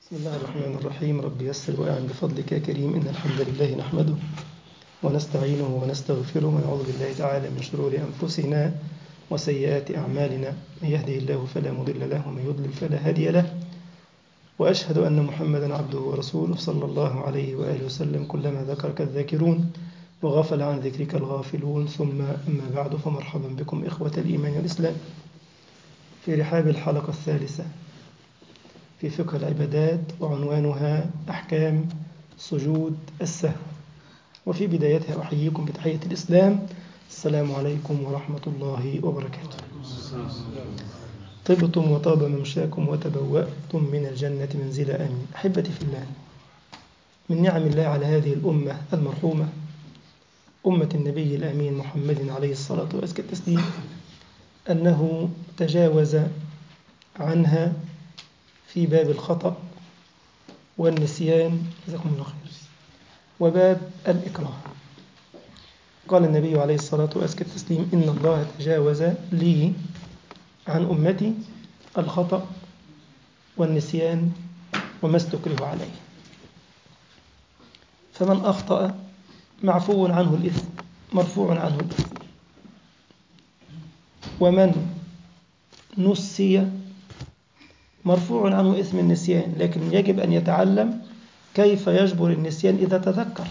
بسم الله الرحمن الرحيم رب يسر وأعن بفضلك يا كريم إن الحمد لله نحمده ونستعينه ونستغفره ونعوذ بالله تعالى من شرور أنفسنا وسيئات أعمالنا من يهده الله فلا مضل له ومن يضلل فلا هادي له وأشهد أن محمدا عبده ورسوله صلى الله عليه وآله وسلم كلما ذكرك الذاكرون وغفل عن ذكرك الغافلون ثم أما بعد فمرحبا بكم إخوة الإيمان والإسلام في رحاب الحلقة الثالثة في فقه العبادات وعنوانها أحكام سجود السهو وفي بدايتها أحييكم بتحية الإسلام السلام عليكم ورحمة الله وبركاته طبتم وطاب ممشاكم وتبوأتم من الجنة منزل آمين أحبتي في الله من نعم الله على هذه الأمة المرحومة أمة النبي الأمين محمد عليه الصلاة وأزكى التسليم أنه تجاوز عنها في باب الخطأ والنسيان جزاكم الله خير وباب الإكراه قال النبي عليه الصلاة وأزكى التسليم إن الله تجاوز لي عن أمتي الخطأ والنسيان وما استكره عليه فمن أخطأ معفو عنه الإثم مرفوع عنه الإثم ومن نسي مرفوع عنه إثم النسيان لكن يجب أن يتعلم كيف يجبر النسيان إذا تذكر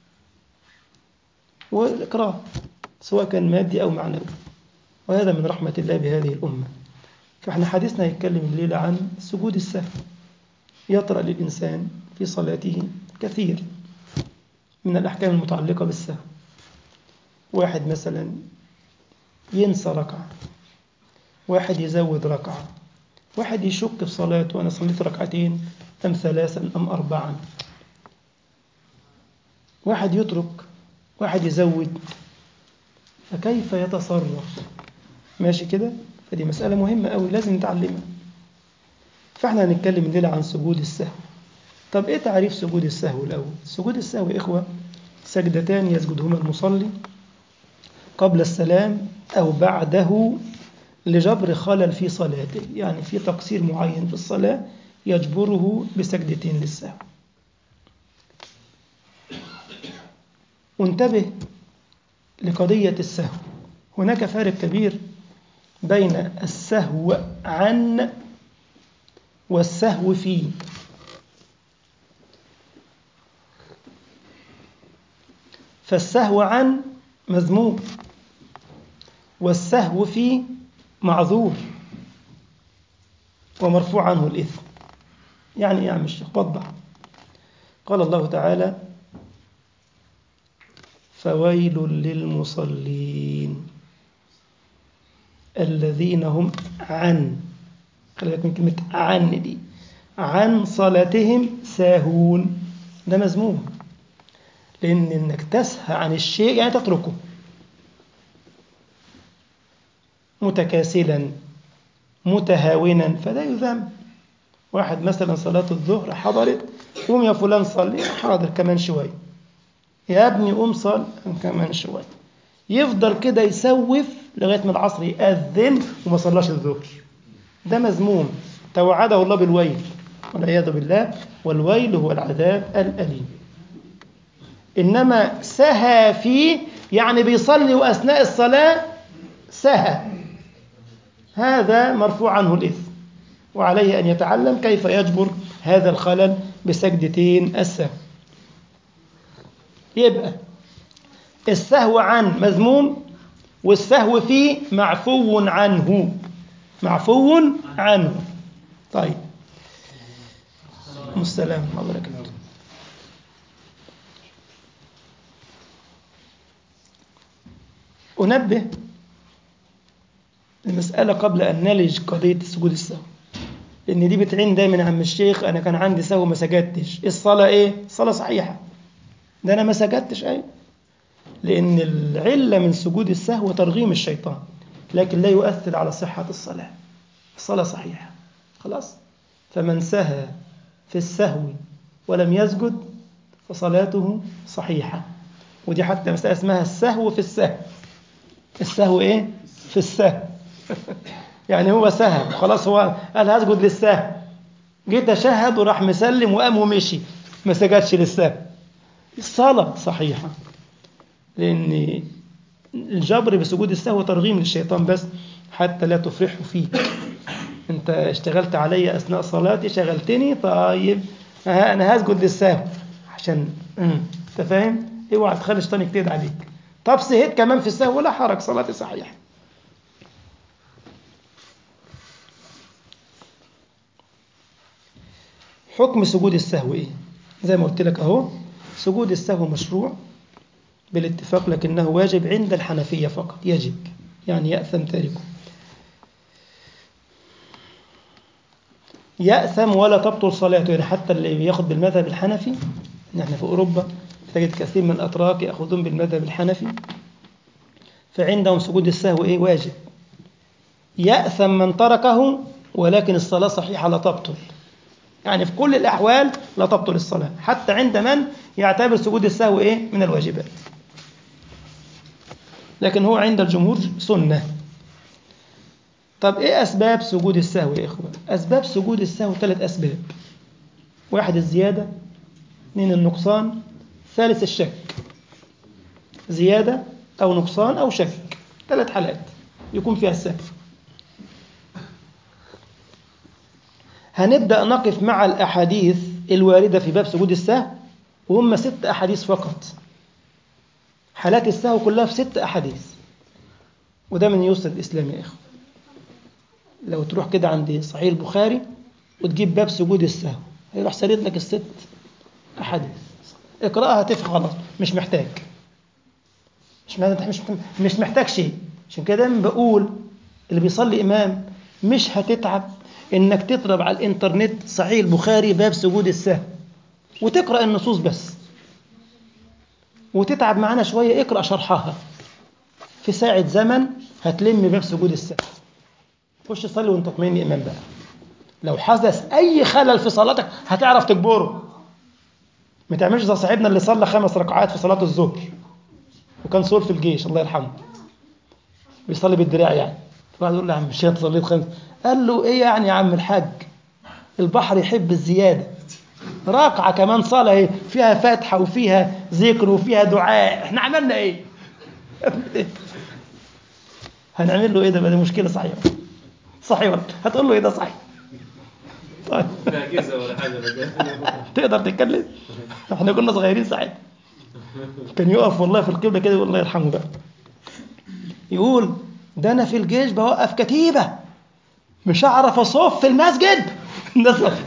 والإكراه سواء كان مادي أو معنوي وهذا من رحمة الله بهذه الأمة فإحنا حديثنا يتكلم الليلة عن سجود السهو يطرأ للإنسان في صلاته كثير من الأحكام المتعلقة بالسهو واحد مثلا ينسى ركعة واحد يزود ركعة واحد يشك في صلاته أنا صليت ركعتين أم ثلاثا أم أربعا واحد يترك واحد يزود فكيف يتصرف ماشي كده فدي مسألة مهمة أوي لازم نتعلمها فاحنا هنتكلم الليلة عن سجود السهو طب ايه تعريف سجود السهو الأول سجود السهو يا إخوة سجدتان يسجدهما المصلي قبل السلام أو بعده لجبر خلل في صلاته يعني في تقصير معين في الصلاة يجبره بسجدتين للسهو وانتبه لقضية السهو هناك فارق كبير بين السهو عن والسهو في فالسهو عن مذموم والسهو في معذور ومرفوع عنه الإثم يعني إيه يا عم الشيخ وضح قال الله تعالى فويل للمصلين الذين هم عن خلي بالك من كلمة عن دي عن صلاتهم ساهون ده مذموم لأن إنك تسهى عن الشيء يعني تتركه متكاسلا متهاونا فلا يذم واحد مثلا صلاة الظهر حضرت قوم يا فلان صلي حاضر كمان شوية يا ابني قوم صل كمان شوية يفضل كده يسوف لغاية ما العصر يأذن وما صلاش الظهر ده مذموم توعده الله بالويل والعياذ بالله والويل هو العذاب الأليم إنما سهى فيه يعني بيصلي وأثناء الصلاة سهى هذا مرفوع عنه الإثم وعليه أن يتعلم كيف يجبر هذا الخلل بسجدتين السهو يبقى السهو عن مذموم والسهو فيه معفو عنه معفو عنه طيب السلام ورحمة الله وبركاته أنبه المسألة قبل أن نلج قضية سجود السهو لأن دي بتعين دايما عم الشيخ أنا كان عندي سهو ما سجدتش الصلاة إيه؟ الصلاة صحيحة ده أنا ما سجدتش أي لأن العلة من سجود السهو ترغيم الشيطان لكن لا يؤثر على صحة الصلاة الصلاة صحيحة خلاص فمن سهى في السهو ولم يسجد فصلاته صحيحة ودي حتى مسألة اسمها السهو في السهو السهو إيه؟ في السهو يعني هو سهى خلاص هو قال هسجد للسهو جه تشهد وراح مسلم وقام ومشي ما سجدش للسهو الصلاة صحيحة لأن الجبر بسجود السهو ترغيم للشيطان بس حتى لا تفرحه فيك انت اشتغلت علي اثناء صلاتي شغلتني طيب ها انا هسجد للسهو عشان امم انت فاهم اوعى تخلي الشيطان يجتهد عليك طب سهيت كمان في السهو ولا حرج صلاتي صحيحه حكم سجود السهو ايه زي ما قلت لك اهو سجود السهو مشروع بالاتفاق لكنه واجب عند الحنفية فقط يجب يعني يأثم تاركه يأثم ولا تبطل صلاته يعني حتى اللي بياخد بالمذهب الحنفي نحن في أوروبا تجد كثير من الأتراك يأخذون بالمذهب الحنفي فعندهم سجود السهو إيه واجب يأثم من تركه ولكن الصلاة صحيحة لا تبطل يعني في كل الأحوال لا تبطل الصلاة حتى عند من يعتبر سجود السهو إيه من الواجبات لكن هو عند الجمهور سنة طب إيه أسباب سجود السهو يا إخوة أسباب سجود السهو ثلاث أسباب واحد الزيادة اثنين النقصان ثالث الشك زيادة أو نقصان أو شك ثلاث حالات يكون فيها السهو هنبدأ نقف مع الأحاديث الواردة في باب سجود السهو وهم ست أحاديث فقط حالات السهو كلها في ست أحاديث وده من يسر الإسلام يا إخوة لو تروح كده عند صحيح البخاري وتجيب باب سجود السهو هيروح سرد لك الست أحاديث اقرأها تفهم خلاص مش محتاج مش محتاج مش محتاج, مش محتاج شيء عشان كده دايما بقول اللي بيصلي إمام مش هتتعب إنك تضرب على الإنترنت صحيح البخاري باب سجود السهو وتقرأ النصوص بس وتتعب معانا شوية اقرأ شرحها في ساعة زمن هتلم باب سجود السهو خش صلي وانت طمئن إمام بقى لو حدث أي خلل في صلاتك هتعرف تجبره ما تعملش زي صاحبنا اللي صلى خمس ركعات في صلاة الظهر وكان صور في الجيش الله يرحمه بيصلي بالدراع يعني فقعد يقول له يا عم الشيخ صليت خمس قال له ايه يعني يا عم الحاج البحر يحب الزياده ركعه كمان صلاه اهي فيها فاتحه وفيها ذكر وفيها دعاء احنا عملنا ايه هنعمل له ايه ده بقى دي مشكله صحيح صحيح ولا هتقول له ايه ده صحيح طيب ولا حاجه تقدر تتكلم احنا كنا صغيرين ساعتها كان يقف والله في القبله كده والله يرحمه بقى يقول ده انا في الجيش بوقف كتيبه مش هعرف اصف في المسجد ده صف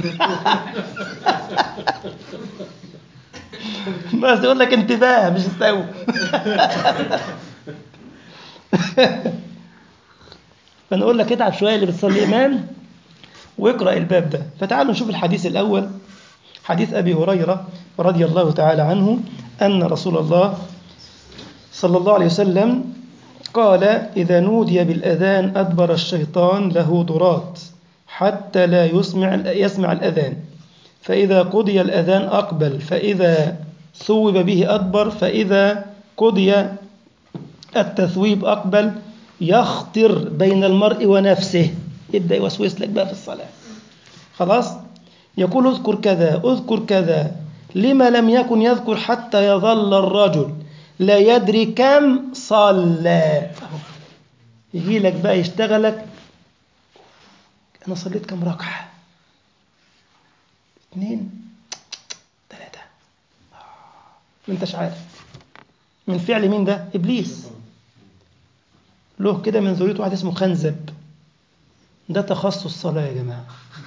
بس يقول لك انتباه مش استوى فنقول لك اتعب شويه اللي بتصلي امام واقرا الباب ده فتعالوا نشوف الحديث الاول حديث ابي هريره رضي الله تعالى عنه ان رسول الله صلى الله عليه وسلم قال إذا نودي بالأذان أدبر الشيطان له ضرات حتى لا يسمع يسمع الأذان فإذا قضي الأذان أقبل فإذا ثوب به أدبر فإذا قضي التثويب أقبل يخطر بين المرء ونفسه يبدأ يوسوس لك بقى في الصلاة خلاص يقول اذكر كذا اذكر كذا لما لم يكن يذكر حتى يظل الرجل لا يدري كم صلى يجي لك بقى يشتغلك انا صليت كم ركعه اثنين ثلاثه ما انتش عارف من فعل مين ده ابليس له كده من ذريته واحد اسمه خنزب ده تخصص صلاه يا جماعه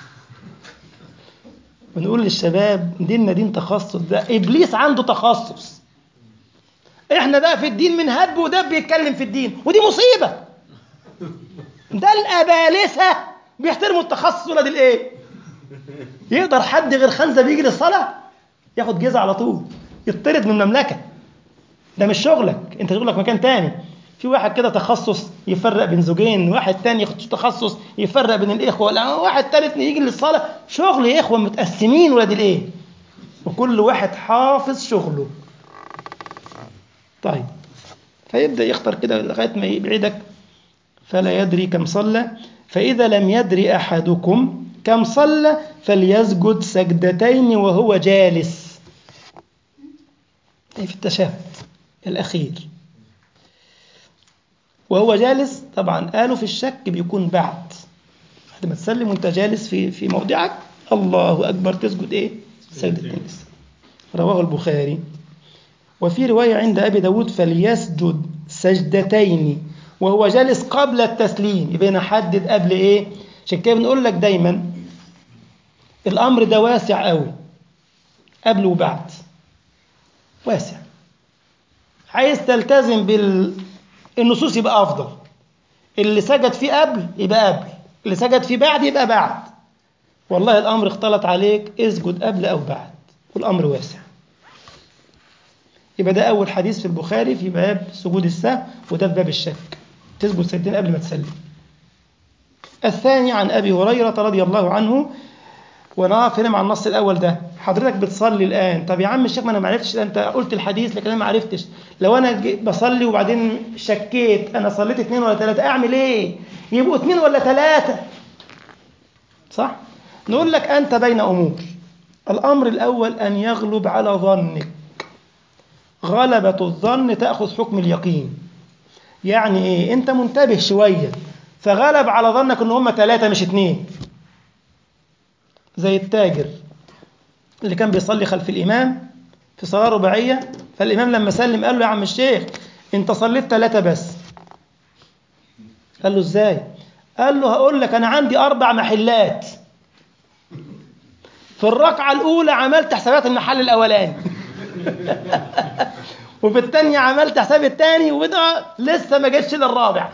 بنقول للشباب ديننا دين تخصص ده ابليس عنده تخصص احنا بقى في الدين من هب ودب بيتكلم في الدين ودي مصيبه ده الابالسه بيحترموا التخصص ولاد الايه يقدر حد غير خنزه بيجي للصلاه ياخد جزء على طول يطرد من المملكه ده مش شغلك انت شغلك مكان تاني في واحد كده تخصص يفرق بين زوجين واحد تاني ياخد تخصص يفرق بين الاخوه لا واحد تالت يجي للصلاه شغل يا اخوه متقسمين ولاد الايه وكل واحد حافظ شغله طيب فيبدأ يختار كده لغاية ما يبعدك فلا يدري كم صلى فإذا لم يدري أحدكم كم صلى فليسجد سجدتين وهو جالس أي في التشهد الأخير وهو جالس طبعا قالوا في الشك بيكون بعد بعد ما تسلم وانت جالس في في موضعك الله أكبر تسجد إيه سجدتين رواه البخاري وفي رواية عند أبي داود فليسجد سجدتين وهو جالس قبل التسليم يبقى نحدد قبل إيه عشان كده بنقول لك دايما الأمر ده واسع قوي قبل وبعد واسع عايز تلتزم بالنصوص يبقى أفضل اللي سجد فيه قبل يبقى قبل اللي سجد فيه بعد يبقى بعد والله الأمر اختلط عليك اسجد قبل أو بعد والأمر واسع يبقى ده أول حديث في البخاري في باب سجود السهو وده في باب الشك تسجد سجدتين قبل ما تسلم الثاني عن أبي هريرة رضي الله عنه وانا فين مع النص الاول ده حضرتك بتصلي الان طب يا عم الشيخ ما انا ما عرفتش انت قلت الحديث لكن انا ما عرفتش لو انا بصلي وبعدين شكيت انا صليت اثنين ولا ثلاثه اعمل ايه يبقوا اثنين ولا ثلاثه صح نقول لك انت بين امور الامر الاول ان يغلب على ظنك غلبة الظن تأخذ حكم اليقين يعني ايه انت منتبه شوية فغلب على ظنك ان هم ثلاثة مش اثنين زي التاجر اللي كان بيصلي خلف الإمام في صلاة رباعية فالإمام لما سلم قال له يا عم الشيخ أنت صليت ثلاثة بس قال له إزاي قال له هقول لك أنا عندي أربع محلات في الركعة الأولى عملت حسابات المحل الأولاني وفي الثانية عملت حساب الثاني وده لسه ما جتش للرابع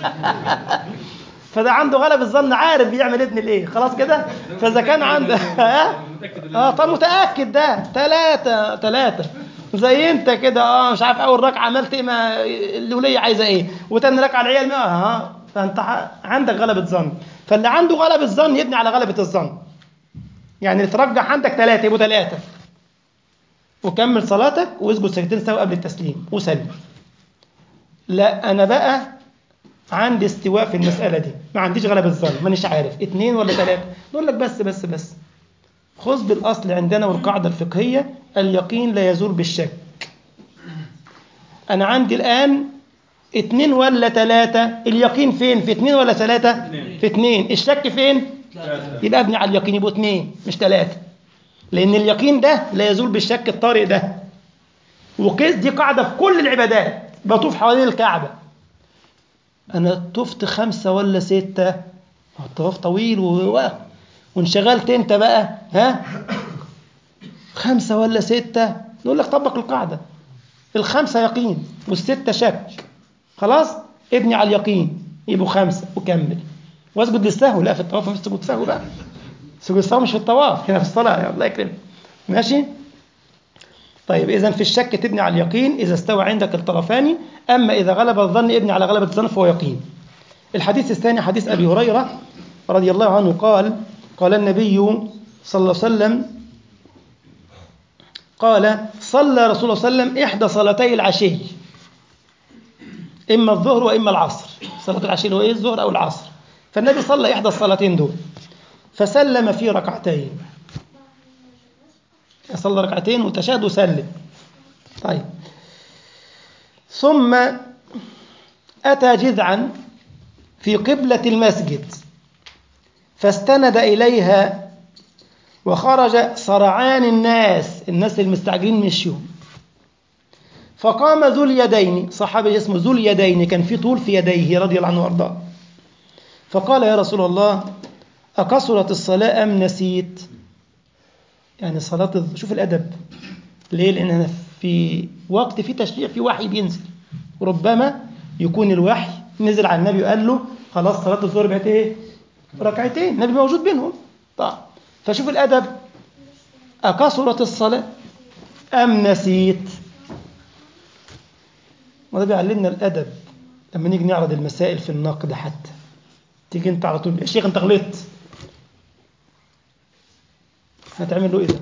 فده عنده غلب الظن عارف بيعمل ابن الايه خلاص كده فاذا كان عنده اه طب متاكد ده ثلاثه ثلاثه زي انت كده اه مش عارف اول ركعه عملت ايه ما الوليه عايزه ايه وتاني ركعه العيال اه فانت عندك غلبه ظن فاللي عنده غلبه ظن يبني على غلبه الظن يعني ترجح عندك ثلاثه يبقوا ثلاثه وكمل صلاتك واسجد سجدتين سوا قبل التسليم وسلم لا انا بقى عندي استواء في المسألة دي ما عنديش غلبة الظن مانيش عارف اثنين ولا ثلاثة نقول لك بس بس بس خذ بالأصل عندنا والقاعدة الفقهية اليقين لا يزول بالشك أنا عندي الآن اثنين ولا ثلاثة اليقين فين في اثنين ولا ثلاثة في اثنين الشك فين يبقى ابني على اليقين يبقوا اثنين مش ثلاثة لأن اليقين ده لا يزول بالشك الطارئ ده وقيس دي قاعدة في كل العبادات بطوف حوالين الكعبة أنا طفت خمسة ولا ستة الطواف طويل و... وانشغلت أنت بقى ها خمسة ولا ستة نقول لك طبق القاعدة الخمسة يقين والستة شك خلاص ابني على اليقين يبقوا خمسة وكمل واسجد للسهو لا في الطواف مش سجود سهو بقى سجود السهو مش في الطواف هنا في الصلاة الله يكرمك ماشي طيب إذا في الشك تبني على اليقين إذا استوى عندك الطرفان أما إذا غلب الظن ابني على غلبة الظن فهو يقين الحديث الثاني حديث أبي هريرة رضي الله عنه قال قال النبي صلى الله عليه وسلم قال صلى رسول الله صلى الله عليه وسلم إحدى صلاتي العشي إما الظهر وإما العصر صلاة العشي هو إيه الظهر أو العصر فالنبي صلى إحدى الصلاتين دول فسلم في ركعتين صلى ركعتين وتشهد وسلم طيب ثم أتى جذعا في قبلة المسجد فاستند إليها وخرج صرعان الناس الناس المستعجلين مشيوا فقام ذو اليدين صحابي اسمه ذو اليدين كان في طول في يديه رضي الله عنه وارضاه فقال يا رسول الله أقصرت الصلاة أم نسيت يعني صلاة شوف الأدب ليه لأن في وقت في تشريع في وحي بينزل وربما يكون الوحي نزل على النبي وقال له خلاص صلاة الظهر بقت ايه ركعتين النبي موجود بينهم طيب فشوف الأدب أكثرت الصلاة أم نسيت وده بيعلمنا الأدب لما نيجي نعرض المسائل في النقد حتى تيجي انت على طول يا شيخ انت غلطت هتعمل له ايه ده؟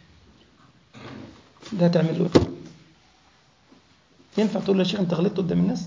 ده هتعمل له ايه؟ ينفع تقول له يا شيخ انت غلطت قدام الناس؟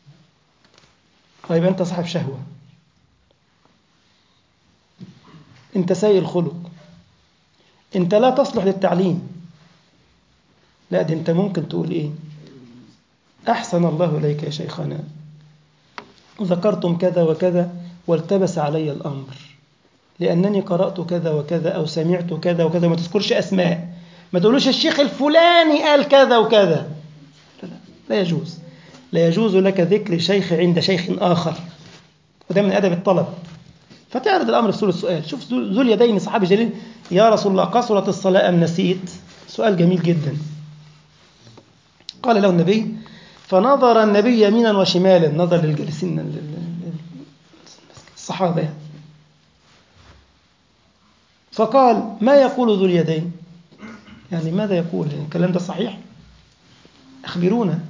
طيب انت صاحب شهوة أنت سيء الخلق أنت لا تصلح للتعليم لا دي أنت ممكن تقول إيه أحسن الله إليك يا شيخنا ذكرتم كذا وكذا والتبس علي الأمر لأنني قرأت كذا وكذا أو سمعت كذا وكذا ما تذكرش أسماء ما تقولوش الشيخ الفلاني قال كذا وكذا لا, لا, لا يجوز لا يجوز لك ذكر شيخ عند شيخ آخر وده من أدب الطلب فتعرض الأمر في سورة السؤال شوف ذو اليدين صحابي جليل يا رسول الله قصرت الصلاة أم نسيت سؤال جميل جدا قال له النبي فنظر النبي يمينا وشمالا نظر للجالسين الصحابة يعني. فقال ما يقول ذو اليدين يعني ماذا يقول الكلام ده صحيح أخبرونا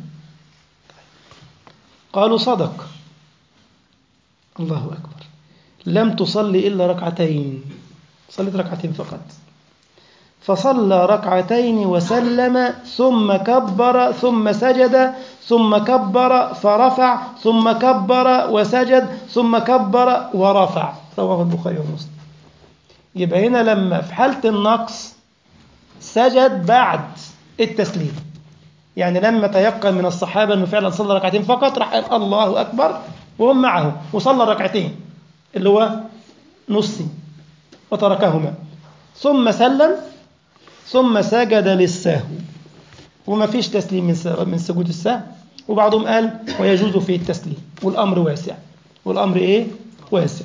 قالوا صدق الله أكبر لم تصلي إلا ركعتين صليت ركعتين فقط فصلى ركعتين وسلم ثم كبر ثم سجد ثم كبر فرفع ثم كبر وسجد ثم كبر ورفع رواه البخاري ومسلم يبقى هنا لما في حالة النقص سجد بعد التسليم يعني لما تيقن من الصحابة أنه فعلا صلى ركعتين فقط راح قال الله أكبر وهم معه وصلى ركعتين اللي هو نصي وتركهما ثم سلم ثم سجد للسهو وما فيش تسليم من من سجود السهو وبعضهم قال ويجوز فيه التسليم والأمر واسع والأمر إيه؟ واسع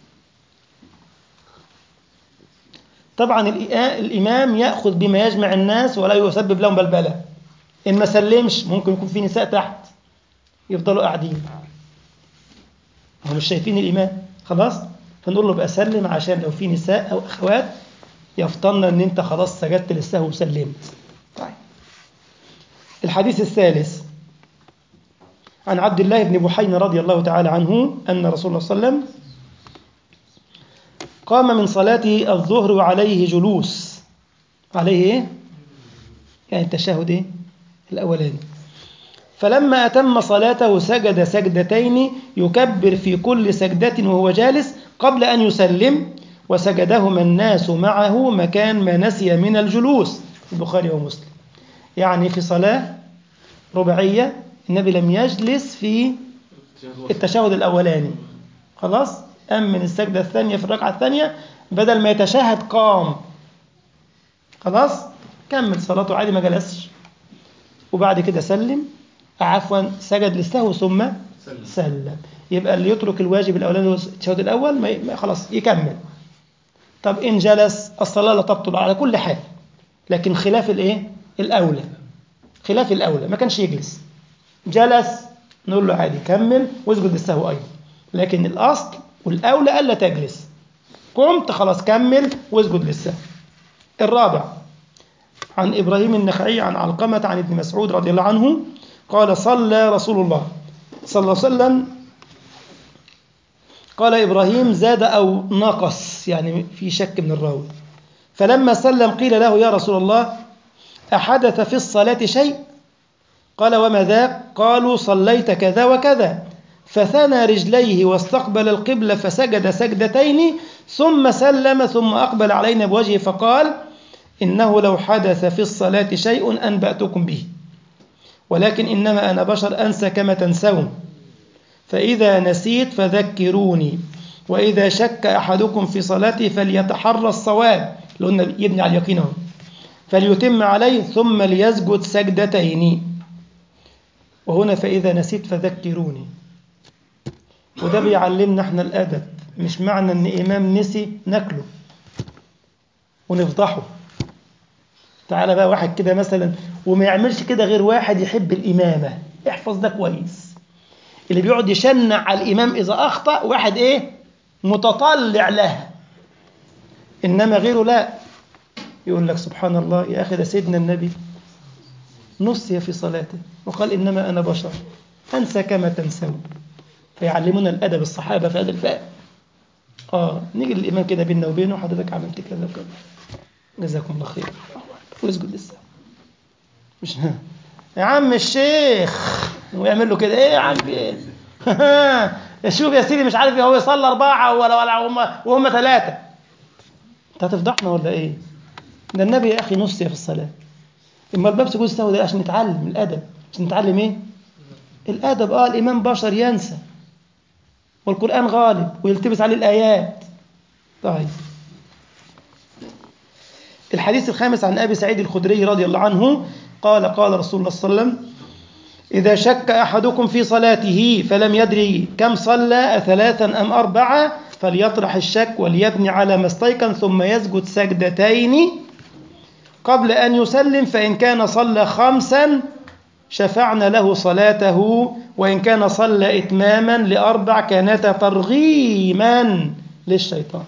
طبعا الإمام يأخذ بما يجمع الناس ولا يسبب لهم بلبلة إن ما سلمش ممكن يكون في نساء تحت يفضلوا قاعدين هم مش شايفين الإمام خلاص فنقول له بقى سلم عشان لو في نساء أو أخوات يفطن أن أنت خلاص سجدت للسهو وسلمت طيب الحديث الثالث عن عبد الله بن بحين رضي الله تعالى عنه أن رسول الله صلى الله عليه وسلم قام من صلاة الظهر وعليه جلوس عليه إيه؟ يعني التشهد إيه؟ الأولاني فلما أتم صلاته سجد سجدتين يكبر في كل سجدة وهو جالس قبل أن يسلم وسجدهما الناس معه مكان ما نسي من الجلوس البخاري ومسلم يعني في صلاة رباعية النبي لم يجلس في التشهد الأولاني خلاص قام من السجدة الثانية في الركعة الثانية بدل ما يتشهد قام خلاص كمل صلاته عادي ما جلسش وبعد كده سلم عفوا سجد للسهو ثم سلم. سلم يبقى اللي يترك الواجب الاولاني التشهد الاول ما خلاص يكمل طب ان جلس الصلاه لا تبطل على كل حال لكن خلاف الايه الاولى خلاف الاولى ما كانش يجلس جلس نقول له عادي كمل واسجد للسهو ايضا لكن الاصل والاولى الا تجلس قمت خلاص كمل واسجد للسهو الرابع عن ابراهيم النخعي عن علقمه عن ابن مسعود رضي الله عنه قال صلى رسول الله صلى الله عليه وسلم قال إبراهيم زاد أو نقص يعني في شك من الراوي فلما سلم قيل له يا رسول الله أحدث في الصلاة شيء قال وما ذاك قالوا صليت كذا وكذا فثنى رجليه واستقبل القبلة فسجد سجدتين ثم سلم ثم أقبل علينا بوجهه فقال إنه لو حدث في الصلاة شيء أنبأتكم به ولكن إنما أنا بشر أنسى كما تنسون فإذا نسيت فذكروني وإذا شك أحدكم في صلاته فليتحرى الصواب لأن يبني على اليقين فليتم عليه ثم ليسجد سجدتين وهنا فإذا نسيت فذكروني وده بيعلمنا احنا الأدب مش معنى ان إمام نسي ناكله ونفضحه تعالى بقى واحد كده مثلا وما يعملش كده غير واحد يحب الإمامة احفظ ده كويس اللي بيقعد يشنع على الإمام إذا أخطأ واحد إيه متطلع له إنما غيره لا يقول لك سبحان الله يا أخي ده سيدنا النبي نسي في صلاته وقال إنما أنا بشر أنسى كما تنسون فيعلمنا الأدب الصحابة في هذا الباب آه نيجي للإمام كده بيننا وبينه حضرتك عملت كذا وكذا جزاكم الله خير ويسجد لسه مش يا عم الشيخ ويعمل له كده ايه يا عم ايه شوف يا سيدي مش عارف هو يصلي اربعه ولا ولا وهم, وهم ثلاثه انت هتفضحنا ولا ايه ده النبي يا اخي نسي في الصلاه اما الباب سجود السهو ده عشان نتعلم الادب عشان نتعلم ايه الادب اه الامام بشر ينسى والقران غالب ويلتبس عليه الايات طيب الحديث الخامس عن ابي سعيد الخدري رضي الله عنه قال قال رسول الله صلى الله عليه وسلم إذا شك أحدكم في صلاته فلم يدري كم صلى ثلاثا أم أربعة فليطرح الشك وليبني على ما استيقن ثم يسجد سجدتين قبل أن يسلم فإن كان صلى خمسا شفعنا له صلاته وإن كان صلى إتماما لأربع كانتا ترغيما للشيطان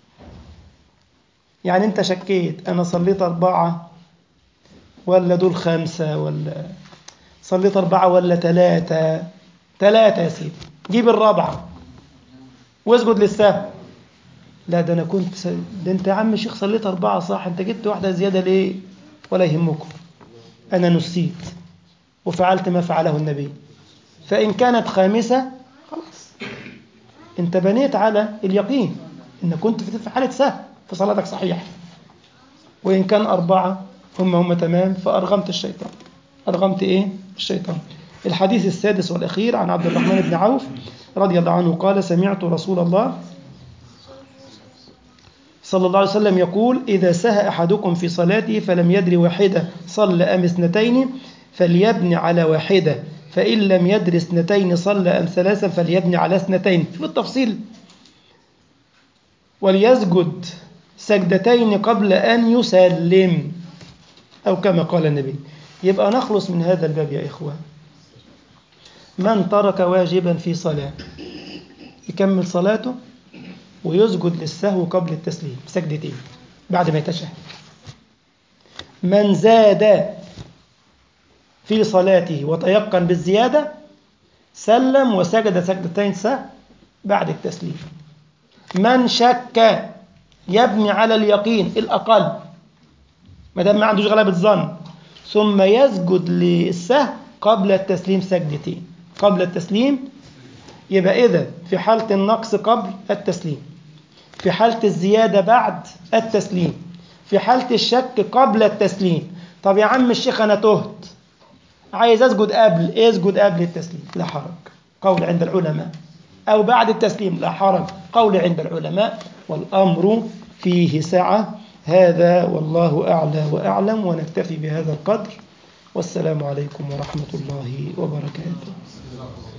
يعني أنت شكيت أنا صليت أربعة ولا دول خمسة ولا صليت أربعة ولا ثلاثة ثلاثة يا سيدي جيب الرابعة واسجد للسهو لا ده أنا كنت س... ده أنت يا عم شيخ صليت أربعة صح أنت جبت واحدة زيادة ليه ولا يهمكم أنا نسيت وفعلت ما فعله النبي فإن كانت خامسة خلاص أنت بنيت على اليقين إن كنت في حالة سهو فصلاتك صحيحة وإن كان أربعة هم هم تمام فأرغمت الشيطان أرغمت إيه؟ الشيطان الحديث السادس والأخير عن عبد الرحمن بن عوف رضي الله عنه قال سمعت رسول الله صلى الله عليه وسلم يقول إذا سهى أحدكم في صلاته فلم يدري واحدة صلى أم اثنتين فليبني على واحدة فإن لم يدري اثنتين صلى أم ثلاثا فليبني على اثنتين في التفصيل وليسجد سجدتين قبل أن يسلم أو كما قال النبي يبقى نخلص من هذا الباب يا إخوة من ترك واجبا في صلاة يكمل صلاته ويسجد للسهو قبل التسليم سجدتين بعد ما يتشهد من زاد في صلاته وتيقن بالزيادة سلم وسجد سجدتين سهو بعد التسليم من شك يبني على اليقين الأقل ما دام ما عندوش غلبة ظن ثم يسجد للسهو قبل التسليم سجدتين قبل التسليم يبقى إذا في حالة النقص قبل التسليم في حالة الزيادة بعد التسليم في حالة الشك قبل التسليم طب يا عم الشيخ أنا تهت عايز أسجد قبل اسجد قبل التسليم لا حرج قول عند العلماء أو بعد التسليم لا حرج قول عند العلماء والأمر فيه سعة هذا والله أعلى وأعلم ونكتفي بهذا القدر والسلام عليكم ورحمة الله وبركاته